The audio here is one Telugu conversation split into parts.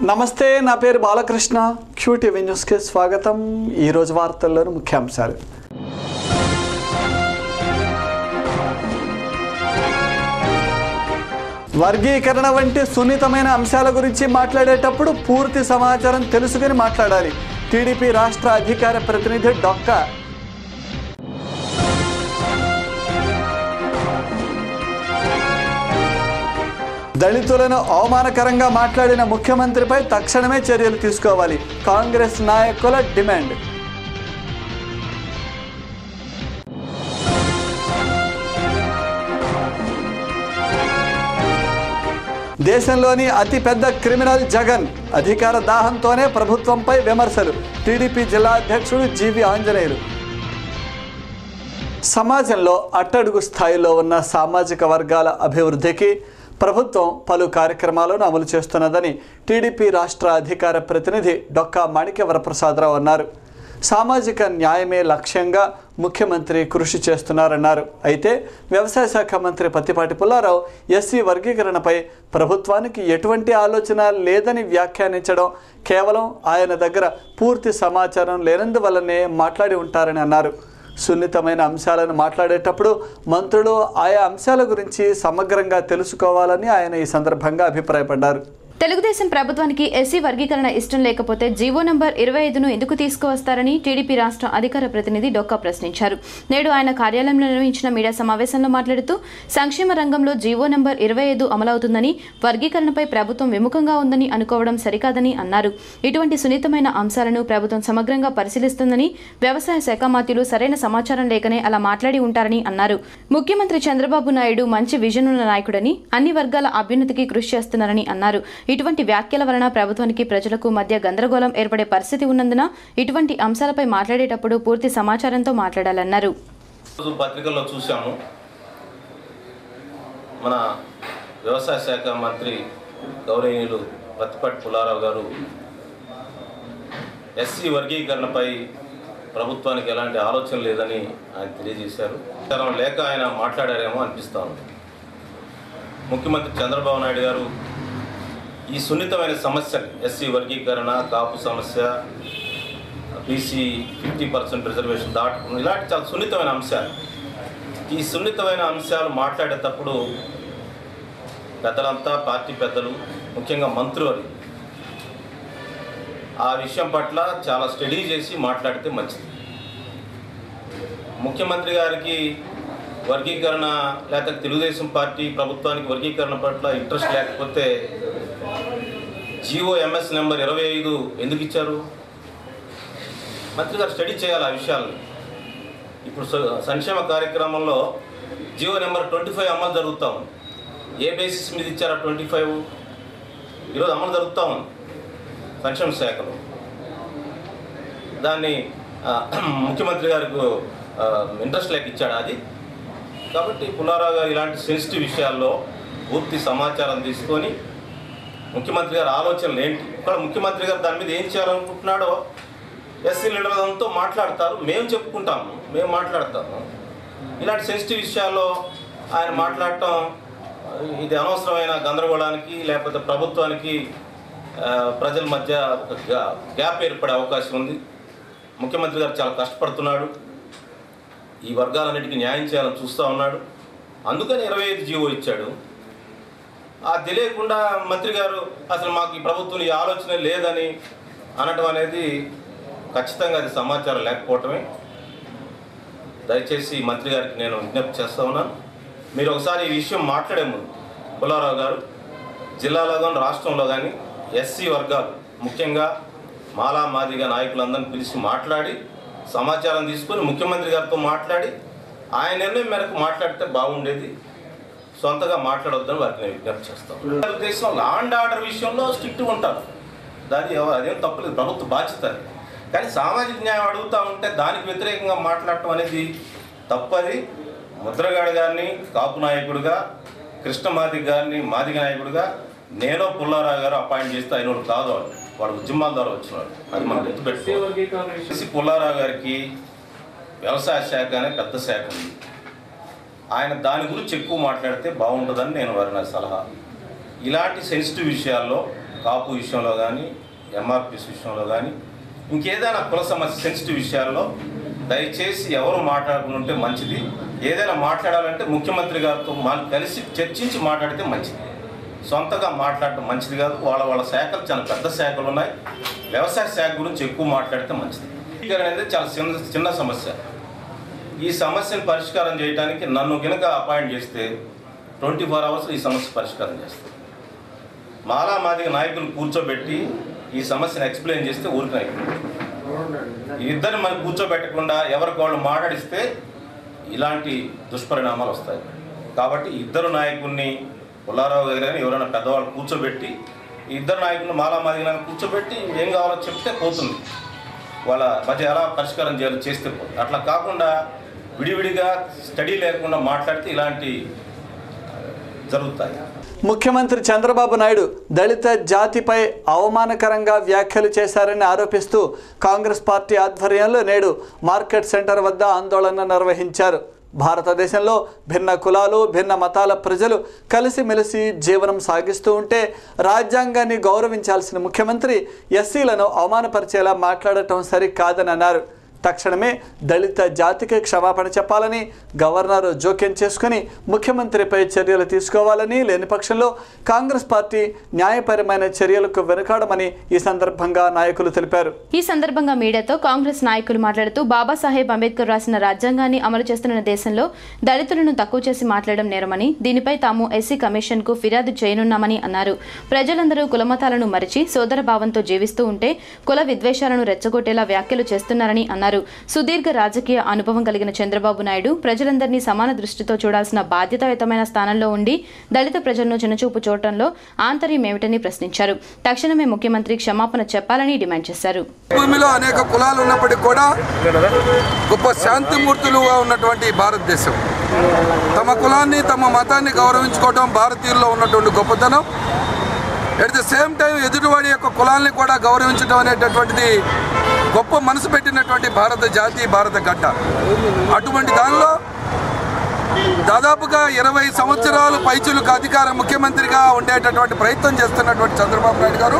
నమస్తే నా పేరు బాలకృష్ణ క్యూటీవీ న్యూస్కి స్వాగతం ఈరోజు వార్తల్లోని ముఖ్యాంశాలు వర్గీకరణ వంటి సున్నితమైన అంశాల గురించి మాట్లాడేటప్పుడు పూర్తి సమాచారం తెలుసుకుని మాట్లాడాలి టీడీపీ రాష్ట్ర అధికార ప్రతినిధి డొక్కా దళితులను అవమానకరంగా మాట్లాడిన ముఖ్యమంత్రిపై తక్షణమే చర్యలు తీసుకోవాలి కాంగ్రెస్ నాయకుల డిమాండ్ దేశంలోని అతిపెద్ద క్రిమినల్ జగన్ అధికార దాహంతోనే ప్రభుత్వంపై విమర్శలు టీడీపీ జిల్లా అధ్యక్షుడు జీవి ఆంజనేయులు సమాజంలో అట్టడుగు స్థాయిలో ఉన్న సామాజిక వర్గాల అభివృద్ధికి ప్రభుత్వం పలు కార్యక్రమాలను అమలు చేస్తున్నదని టీడీపీ రాష్ట్ర అధికార ప్రతినిధి డొక్కా మాణిక్య వరప్రసాదరావు అన్నారు సామాజిక న్యాయమే లక్ష్యంగా ముఖ్యమంత్రి కృషి చేస్తున్నారన్నారు అయితే వ్యవసాయ శాఖ మంత్రి పత్తిపాటి పుల్లారావు ఎస్సీ వర్గీకరణపై ప్రభుత్వానికి ఎటువంటి ఆలోచన లేదని వ్యాఖ్యానించడం కేవలం ఆయన దగ్గర పూర్తి సమాచారం లేనందువల్లనే మాట్లాడి ఉంటారని అన్నారు సున్నితమైన అంశాలను మాట్లాడేటప్పుడు మంత్రులు ఆయా అంశాల గురించి సమగ్రంగా తెలుసుకోవాలని ఆయన ఈ సందర్భంగా అభిప్రాయపడ్డారు తెలుగుదేశం ప్రభుత్వానికి ఎస్సీ వర్గీకరణ ఇష్టం లేకపోతే జీవో నంబర్ ఇరవై ఐదును ఎందుకు తీసుకువస్తారని టీడీపీ రాష్ట్ర అధికార ప్రతినిధి డొక్కా ప్రశ్నించారు నేడు ఆయన కార్యాలయంలో నిర్వహించిన మీడియా సమావేశంలో మాట్లాడుతూ సంక్షేమ రంగంలో జీవో నంబర్ ఇరవై ఐదు అమలవుతుందని వర్గీకరణపై ప్రభుత్వం విముఖంగా ఉందని అనుకోవడం సరికాదని అన్నారు ఇటువంటి సున్నితమైన అంశాలను ప్రభుత్వం సమగ్రంగా పరిశీలిస్తుందని వ్యవసాయ శాఖ మంత్రులు సరైన సమాచారం లేకనే అలా మాట్లాడి ఉంటారని అన్నారు ముఖ్యమంత్రి చంద్రబాబు నాయుడు మంచి విజన్ ఉన్న నాయకుడని అన్ని వర్గాల అభ్యున్నతికి కృషి చేస్తున్నారని అన్నారు ఇటువంటి వ్యాఖ్యల వలన ప్రభుత్వానికి ప్రజలకు మధ్య గందరగోళం ఏర్పడే పరిస్థితి ఉన్నందున ఇటువంటి అంశాలపై మాట్లాడేటప్పుడు పూర్తి సమాచారంతో మాట్లాడాలన్నారు రోజు పత్రికల్లో చూసాము మన వ్యవసాయ శాఖ మంత్రి గౌరవనీయులు ప్రతిపట్ పుల్లారావు గారు ఎస్సీ వర్గీకరణపై ప్రభుత్వానికి ఎలాంటి ఆలోచన లేదని ఆయన తెలియజేశారు కారణం లేక ఆయన మాట్లాడారేమో అనిపిస్తాను ముఖ్యమంత్రి చంద్రబాబు నాయుడు గారు ఈ సున్నితమైన సమస్యలు ఎస్సీ వర్గీకరణ కాపు సమస్య బీసీ ఫిఫ్టీ పర్సెంట్ రిజర్వేషన్ దాటుకుని ఇలాంటి చాలా సున్నితమైన అంశాలు ఈ సున్నితమైన అంశాలు మాట్లాడేటప్పుడు పెద్దలంతా పార్టీ పెద్దలు ముఖ్యంగా మంత్రివారి ఆ విషయం పట్ల చాలా స్టడీ చేసి మాట్లాడితే మంచిది ముఖ్యమంత్రి గారికి వర్గీకరణ లేకపోతే తెలుగుదేశం పార్టీ ప్రభుత్వానికి వర్గీకరణ పట్ల ఇంట్రెస్ట్ లేకపోతే జియో ఎంఎస్ నెంబర్ ఇరవై ఐదు ఎందుకు ఇచ్చారు మంత్రి గారు స్టడీ చేయాలి ఆ విషయాలను ఇప్పుడు స- సంక్షేమ కార్యక్రమంలో జియో నెంబర్ ట్వంటీ ఫైవ్ అమలు జరుగుతూ ఉంది ఏ బేసిస్ మీద ఇచ్చారా ట్వంటీ ఫైవ్ ఈరోజు అమలు జరుగుతూ ఉంది సంక్షేమ శాఖలో దాన్ని ఆ, ముఖ్యమంత్రి గారికి ఆ, ఇంట్రెస్ట్ లేక ఇచ్చాడు అది కాబట్టి పుల్లారావు గారు ఇలాంటి సెన్సిటివ్ విషయాల్లో పూర్తి సమాచారం తీసుకొని ముఖ్యమంత్రి గారి ఆలోచనలు ఏంటి ఇక్కడ ముఖ్యమంత్రి గారు దాని మీద ఏం చేయాలనుకుంటున్నాడో ఎస్సీ లీడర్లతో మాట్లాడతారు మేము చెప్పుకుంటాము మేము మాట్లాడతాము ఇలాంటి సెన్సిటివ్ విషయాల్లో ఆయన మాట్లాడటం ఇది అనవసరమైన గందరగోళానికి లేకపోతే ప్రభుత్వానికి ఆ, ప్రజల మధ్య ఒక గ్యా- గ్యాప్ ఏర్పడే అవకాశం ఉంది ముఖ్యమంత్రి గారు చాలా కష్టపడుతున్నాడు ఈ వర్గాలన్నిటికీ న్యాయం చేయాలని చూస్తూ ఉన్నాడు అందుకని ఇరవై ఐదు జీవో ఇచ్చాడు ఆ తెలియకుండా మంత్రి గారు అసలు మాకు ఈ ప్రభుత్వం ఈ ఆలోచన లేదని అనటం అనేది ఖచ్చితంగా అది సమాచారం లేకపోవటమే దయచేసి మంత్రి గారికి నేను విజ్ఞప్తి చేస్తా ఉన్నాను మీరు ఒకసారి ఈ విషయం మాట్లాడే ముందు పుల్లారావు గారు జిల్లాలో కానీ రాష్ట్రంలో కానీ ఎస్సీ వర్గాలు ముఖ్యంగా మాలా మాదిగా నాయకులందరినీ పిలిచి మాట్లాడి సమాచారం తీసుకొని ముఖ్యమంత్రి గారితో మాట్లాడి ఆయన నిర్ణయం మేరకు మాట్లాడితే బాగుండేది సొంతగా మాట్లాడొద్దని వారికి నేను విజ్ఞప్తి చేస్తాను ఉద్దేశం లా అండ్ ఆర్డర్ విషయంలో స్ట్రిక్ట్ ఉంటారు దాని ఎవ- అదేం తప్పలేదు ప్రభుత్వ బాధ్యత అది. కానీ సామాజిక న్యాయం అడుగుతూ ఉంటే దానికి వ్యతిరేకంగా మాట్లాడటం అనేది తప్పది ముద్రగాడు గారిని కాపు నాయకుడిగా కృష్ణమాది గారిని మాదిగ నాయకుడిగా నేనో పుల్లారావు గారు అపాయింట్ చేస్తే ఆయన వాడు కాదు వాడు వాడు ఉద్యమాల ద్వారా వచ్చినాడు అది మనం గుర్తుపెట్టుకోవాలి పుల్లారావు గారికి వ్యవసాయ శాఖ అనే పెద్ద శాఖ ఉంది ఆయన దాని గురించి ఎక్కువ మాట్లాడితే బాగుంటుందని నేను వారి నా సలహా ఇలాంటి సెన్సిటివ్ విషయాల్లో కాపు విషయంలో కానీ ఎంఆర్పిస్ విషయంలో కానీ ఇంకేదైనా కుల సమస్య సెన్సిటివ్ విషయాల్లో దయచేసి ఎవరు మాట్లాడుకుంటే మంచిది ఏదైనా మాట్లాడాలంటే ముఖ్యమంత్రి గారితో మా కలిసి చర్చించి మాట్లాడితే మంచిది సొంతగా మాట్లాడటం మంచిది కాదు వాళ్ళ వాళ్ళ శాఖలు చాలా పెద్ద శాఖలు ఉన్నాయి వ్యవసాయ శాఖ గురించి ఎక్కువ మాట్లాడితే మంచిది స్పీకర్ అనేది చాలా చిన్న చిన్న సమస్య ఈ సమస్యను పరిష్కారం చేయడానికి నన్ను కనుక అపాయింట్ చేస్తే ట్వంటీ ఫోర్ అవర్స్ ఈ సమస్య పరిష్కారం చేస్తాను మాలా మాదిగ నాయకులు కూర్చోబెట్టి ఈ సమస్యను ఎక్స్ప్లెయిన్ చేస్తే ఊరికి అయిపోయింది ఈ ఇద్దరిని మనం కూర్చోబెట్టకుండా ఎవరికి వాళ్ళు మాట్లాడిస్తే ఇలాంటి దుష్పరిణామాలు వస్తాయి కాబట్టి ఇద్దరు నాయకుల్ని పుల్లారావు గారు కానీ ఎవరైనా పెద్దవాళ్ళు కూర్చోబెట్టి ఈ ఇద్దరు నాయకులను మాలా మాదిగ నాయకులు కూర్చోబెట్టి ఏం కావాలో చెప్తే పోతుంది వాళ్ళ మధ్య ఎలా పరిష్కారం చేయాలో చేస్తే పోతుంది అట్లా కాకుండా విడివిడిగా స్టడీ లేకుండా మాట్లాడితే ఇలాంటి జరుగుతాయి ముఖ్యమంత్రి చంద్రబాబు నాయుడు దళిత జాతిపై అవమానకరంగా వ్యాఖ్యలు చేశారని ఆరోపిస్తూ కాంగ్రెస్ పార్టీ ఆధ్వర్యంలో నేడు మార్కెట్ సెంటర్ వద్ద ఆందోళన నిర్వహించారు భారతదేశంలో భిన్న కులాలు భిన్న మతాల ప్రజలు కలిసిమెలిసి జీవనం సాగిస్తూ ఉంటే రాజ్యాంగాన్ని గౌరవించాల్సిన ముఖ్యమంత్రి ఎస్సీలను అవమానపరిచేలా మాట్లాడటం సరికాదని అన్నారు తక్షణమే దళిత జాతికి క్షమాపణ చెప్పాలని గవర్నర్ జోక్యం చేసుకుని ముఖ్యమంత్రిపై చర్యలు తీసుకోవాలని లేని పక్షంలో కాంగ్రెస్ పార్టీ న్యాయపరమైన చర్యలకు వెనుకాడమని ఈ సందర్భంగా నాయకులు తెలిపారు ఈ సందర్భంగా మీడియాతో కాంగ్రెస్ నాయకులు మాట్లాడుతూ బాబాసాహెబ్ అంబేద్కర్ రాసిన రాజ్యాంగాన్ని అమలు చేస్తున్న దేశంలో దళితులను తక్కువ చేసి మాట్లాడడం నేరమని దీనిపై తాము ఎస్సీ కమిషన్ కు ఫిర్యాదు చేయనున్నామని అన్నారు ప్రజలందరూ కులమతాలను మరిచి సోదర భావంతో జీవిస్తూ ఉంటే కుల విద్వేషాలను రెచ్చగొట్టేలా వ్యాఖ్యలు చేస్తున్నారని అన్నారు సుదీర్ఘ రాజకీయ అనుభవం కలిగిన చంద్రబాబు నాయుడు ప్రజలందరినీ సమాన దృష్టితో చూడాల్సిన బాధ్యతాయుతమైన స్థానంలో ఉండి దళిత ప్రజలను చిన్నచూపు చూడటంలో ఆంతర్యం ఏమిటని ప్రశ్నించారు తక్షణమే ముఖ్యమంత్రి క్షమాపణ చెప్పాలని డిమాండ్ చేశారు భూమిలో అనేక కులాలు ఉన్నప్పటికీ కూడా గొప్ప శాంతిమూర్తులుగా ఉన్నటువంటి భారతదేశం తమ కులాన్ని తమ మతాన్ని గౌరవించుకోవడం భారతీయుల్లో ఉన్నటువంటి గొప్పతనం ఎట్ ద సేమ్ టైం ఎదుటివాడి యొక్క కులాన్ని కూడా గౌరవించడం అనేటటువంటిది గొప్ప మనసు పెట్టినటువంటి భారత జాతి భారత గడ్డ అటువంటి దానిలో దాదాపుగా ఇరవై సంవత్సరాలు పైచులకు అధికార ముఖ్యమంత్రిగా ఉండేటటువంటి ప్రయత్నం చేస్తున్నటువంటి చంద్రబాబు నాయుడు గారు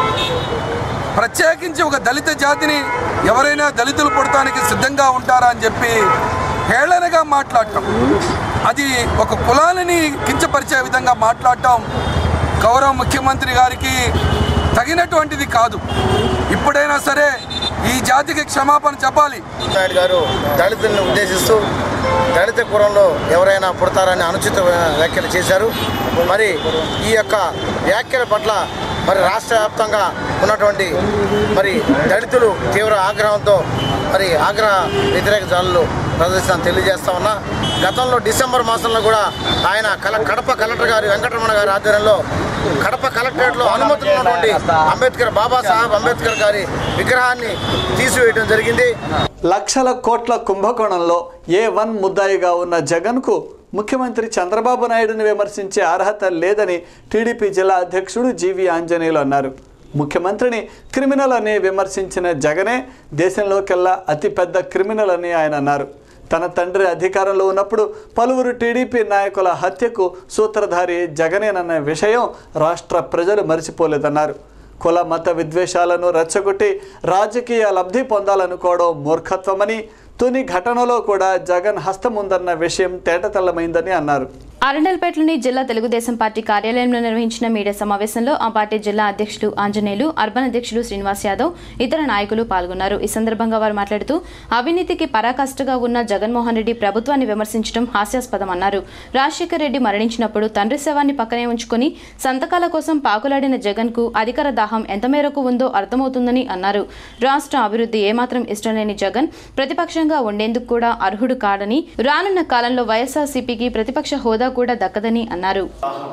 ప్రత్యేకించి ఒక దళిత జాతిని ఎవరైనా దళితులు పుడటానికి సిద్ధంగా ఉంటారా అని చెప్పి హేళనగా మాట్లాడటం అది ఒక కులాలని కించపరిచే విధంగా మాట్లాడటం గౌరవ ముఖ్యమంత్రి గారికి తగినటువంటిది కాదు ఇప్పుడైనా సరే ఈ జాతికి క్షమాపణ చెప్పాలి నాయుడు గారు దళితుల్ని ఉద్దేశిస్తూ దళిత కులంలో ఎవరైనా పుడతారని అనుచిత వ్యాఖ్యలు చేశారు మరి ఈ యొక్క వ్యాఖ్యల పట్ల మరి రాష్ట్ర వ్యాప్తంగా ఉన్నటువంటి మరి దళితులు తీవ్ర ఆగ్రహంతో మరి ఆగ్రహ వ్యతిరేక జాలు ప్రదర్శన తెలియజేస్తా ఉన్నా గతంలో డిసెంబర్ మాసంలో కూడా ఆయన కల కడప కలెక్టర్ గారి వెంకటరమణ గారి ఆధ్వర్యంలో కడప కలెక్టరేట్లో అనుమతులు ఉన్నటువంటి అంబేద్కర్ బాబాసాహెబ్ అంబేద్కర్ గారి విగ్రహాన్ని తీసివేయడం జరిగింది లక్షల కోట్ల కుంభకోణంలో ఏ వన్ ముద్దాయిగా ఉన్న జగన్కు ముఖ్యమంత్రి చంద్రబాబు నాయుడుని విమర్శించే అర్హత లేదని టీడీపీ జిల్లా అధ్యక్షుడు జీవి ఆంజనేయులు అన్నారు ముఖ్యమంత్రిని క్రిమినల్ అని విమర్శించిన జగనే దేశంలోకెల్లా అతిపెద్ద క్రిమినల్ అని ఆయన అన్నారు తన తండ్రి అధికారంలో ఉన్నప్పుడు పలువురు టీడీపీ నాయకుల హత్యకు సూత్రధారి జగనేనన్న విషయం రాష్ట్ర ప్రజలు మరిచిపోలేదన్నారు కుల మత విద్వేషాలను రెచ్చగొట్టి రాజకీయ లబ్ధి పొందాలనుకోవడం మూర్ఖత్వమని తుని ఘటనలో కూడా జగన్ హస్తం ఉందన్న విషయం తేటతెల్లమైందని అన్నారు అరండల్పేటలోని జిల్లా తెలుగుదేశం పార్టీ కార్యాలయంలో నిర్వహించిన మీడియా సమావేశంలో ఆ పార్టీ జిల్లా అధ్యక్షులు ఆంజనేయులు అర్బన్ అధ్యక్షులు శ్రీనివాస్ యాదవ్ ఇతర నాయకులు పాల్గొన్నారు ఈ సందర్భంగా వారు మాట్లాడుతూ అవినీతికి పరాకాష్ఠగా ఉన్న జగన్మోహన్ రెడ్డి ప్రభుత్వాన్ని విమర్శించడం హాస్యాస్పదమన్నారు రాజశేఖర్ రెడ్డి మరణించినప్పుడు తండ్రి శవాన్ని పక్కనే ఉంచుకుని సంతకాల కోసం పాకులాడిన జగన్ కు అధికార దాహం ఎంత మేరకు ఉందో అర్థమవుతుందని అన్నారు రాష్ట్ర అభివృద్ధి ఏమాత్రం ఇష్టం లేని జగన్ ప్రతిపక్షంగా ఉండేందుకు కూడా అర్హుడు కాడని రానున్న కాలంలో వైఎస్ఆర్సీపీకి ప్రతిపక్ష హోదా కూడా దక్కదని అన్నారు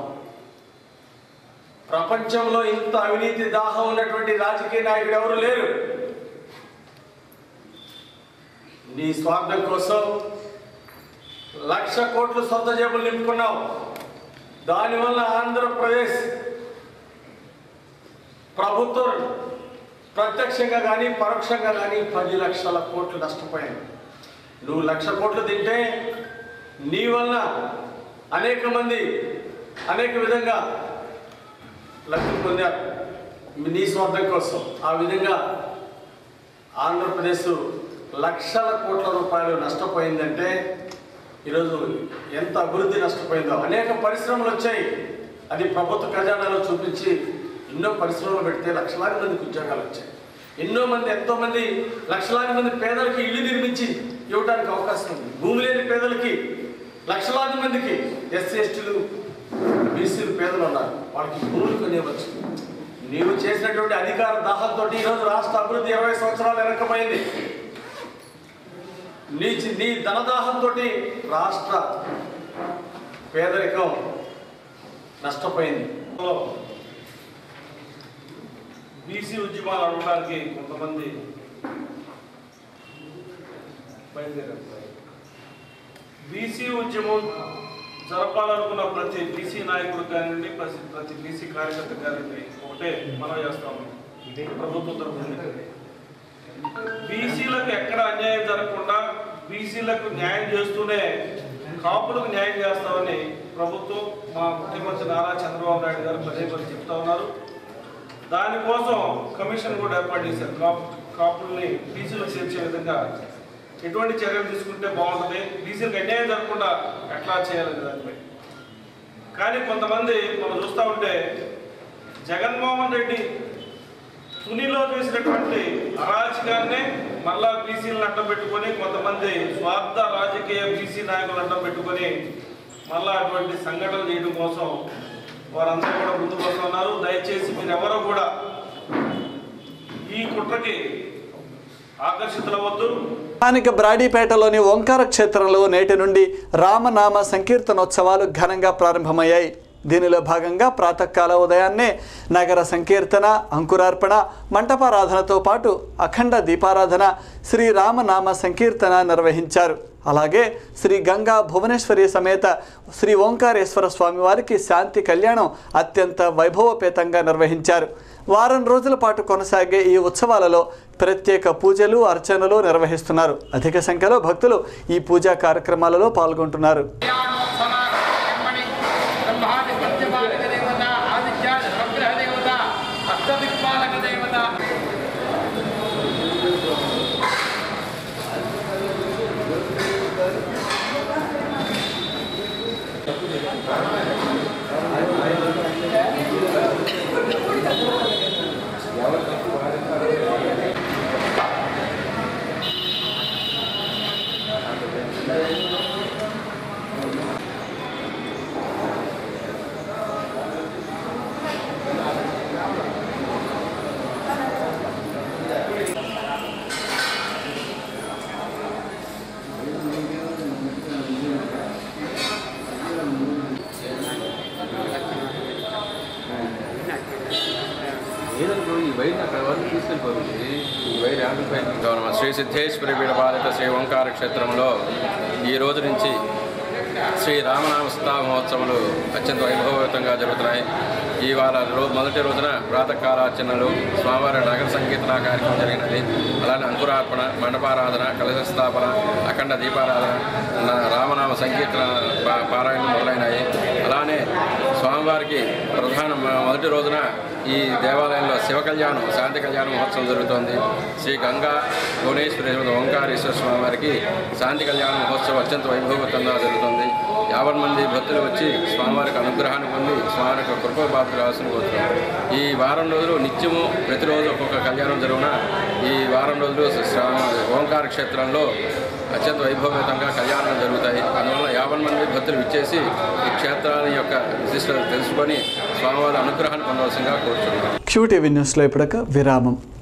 ప్రపంచంలో ఇంత అవినీతి దాహం ఉన్నటువంటి రాజకీయ నాయకుడు ఎవరు లేరు నీ స్వార్థం కోసం లక్ష కోట్లు సొంత జేబులు నింపుకున్నావు దానివల్ల ఆంధ్రప్రదేశ్ ప్రభుత్వం ప్రత్యక్షంగా కానీ పరోక్షంగా కానీ పది లక్షల కోట్లు నష్టపోయాయి నువ్వు లక్ష కోట్లు తింటే నీ వల్ల అనేక మంది అనేక విధంగా లబ్ధి పొందారు నీ స్వార్థం కోసం ఆ విధంగా ఆంధ్రప్రదేశ్ లక్షల కోట్ల రూపాయలు నష్టపోయిందంటే ఈరోజు ఎంత అభివృద్ధి నష్టపోయిందో అనేక పరిశ్రమలు వచ్చాయి అది ప్రభుత్వ ఖజానాలో చూపించి ఎన్నో పరిశ్రమలు పెడితే లక్షలాది మందికి ఉద్యోగాలు వచ్చాయి ఎన్నో మంది ఎంతో మంది లక్షలాది మంది పేదలకి ఇల్లు నిర్మించి ఇవ్వడానికి అవకాశం ఉంది భూమి లేని పేదలకి లక్షలాది మందికి ఎస్సీ ఎస్టీలు బీసీలు పేదలు ఉన్నారు వాళ్ళకి భూములు కొనివ్వచ్చు నీవు చేసినటువంటి అధికార దాహంతో ఈరోజు రాష్ట్ర అభివృద్ధి ఇరవై సంవత్సరాలు వెనక్కపోయింది నీ చి- నీ ధనదాహంతో రాష్ట్ర పేదరికం నష్టపోయింది బీసీ ఉద్యమాలు అడగడానికి కొంతమంది బయలుదేరారు బీసీ ఉద్యమం జరపాలనుకున్న ప్రతి బీసీ నాయకుడు కానివ్వండి ప్రతి ప్రతి బీసీ కార్యకర్త కానివ్వండి ఒకటే మనం చేస్తాము ప్రభుత్వం తరఫున బీసీలకు ఎక్కడ అన్యాయం జరగకుండా బీసీలకు న్యాయం చేస్తూనే కాపులకు న్యాయం చేస్తామని ప్రభుత్వం మా ముఖ్యమంత్రి నారా చంద్రబాబు నాయుడు గారు పదే పదే చెప్తా ఉన్నారు దానికోసం కమిషన్ కూడా ఏర్పాటు చేశారు కాపు కాపుల్ని బీసీలకు చేర్చే విధంగా ఎటువంటి చర్యలు తీసుకుంటే బాగుంటుంది బీసీలకు అన్యాయం జరగకుండా ఎట్లా చేయాలని దానిపై కానీ కొంతమంది మనం చూస్తూ ఉంటే జగన్మోహన్ రెడ్డి తునిలో చేసినటువంటి అరాచకాన్ని మళ్ళా బీసీలను అడ్డం పెట్టుకొని కొంతమంది స్వార్థ రాజకీయ బీసీ నాయకులు అడ్డం పెట్టుకొని మళ్ళా అటువంటి సంఘటనలు చేయడం కోసం వారందరూ కూడా ముందుకు వస్తున్నారు దయచేసి మీరు ఎవరో కూడా ఈ కుట్రకి ఆకర్షితులవద్దు స్థానిక బ్రాడీపేటలోని ఓంకార క్షేత్రంలో నేటి నుండి రామనామ సంకీర్తనోత్సవాలు ఘనంగా ప్రారంభమయ్యాయి దీనిలో భాగంగా ప్రాతకాల ఉదయాన్నే నగర సంకీర్తన అంకురార్పణ మంటపారాధనతో పాటు అఖండ దీపారాధన శ్రీ రామనామ సంకీర్తన నిర్వహించారు అలాగే శ్రీ గంగా భువనేశ్వరి సమేత శ్రీ ఓంకారేశ్వర స్వామి వారికి శాంతి కళ్యాణం అత్యంత వైభవపేతంగా నిర్వహించారు వారం రోజుల పాటు కొనసాగే ఈ ఉత్సవాలలో ప్రత్యేక పూజలు అర్చనలు నిర్వహిస్తున్నారు అధిక సంఖ్యలో భక్తులు ఈ పూజా కార్యక్రమాలలో పాల్గొంటున్నారు బ్రహ్మాది పంచపాలక దేవత ఆదిత్యాది నవగ్రహ దేవత అష్టదిక్పాలక దేవత గౌరవ శ్రీ సిద్ధేశ్వరి పీఠపాలిత శ్రీ ఓంకార క్షేత్రంలో ఈ రోజు నుంచి శ్రీ రామనామ సతా మహోత్సవాలు అత్యంత వైభవయుతంగా జరుగుతున్నాయి ఈ వార రో మొదటి రోజున ప్రాతకాలార్చనలు స్వామివారి నగర సంకీర్తన కార్యక్రమం జరిగినది అలానే అంకురార్పణ మండపారాధన కలశ స్థాపన అఖండ దీపారాధన నా- రామనామ సంకీర్తన పా- పారాయణం మొదలైనాయి అలానే స్వామివారికి ప్రధాన మ- మొదటి రోజున ఈ దేవాలయంలో శివ కళ్యాణం శాంతి కళ్యాణ మహోత్సవం జరుగుతోంది శ్రీ గంగా భువనేశ్వరి ఓంకారేశ్వర స్వామి వారికి శాంతి కళ్యాణ మహోత్సవం అత్యంత వైభవతంగా జరుగుతుంది యాభై మంది భక్తులు వచ్చి స్వామివారికి అనుగ్రహాన్ని పొంది స్వామివారికి కృప బాధ్యత రావాల్సిన కోరుతున్నాం ఈ వారం రోజులు నిత్యము ప్రతిరోజు ఒక్కొక్క కళ్యాణం జరుగున ఈ వారం రోజులు స్వామి ఓంకార క్షేత్రంలో అత్యంత వైభవతంగా కళ్యాణాలు జరుగుతాయి అందువల్ల యాభై మంది భక్తులు విచ్చేసి ఈ క్షేత్రాల యొక్క విశిష్టత తెలుసుకొని స్వామివారి అనుగ్రహాన్ని పొందవలసిందిగా కోరుచున్నాం క్యూటీవీ న్యూస్లో ఇప్పుడొక విరామం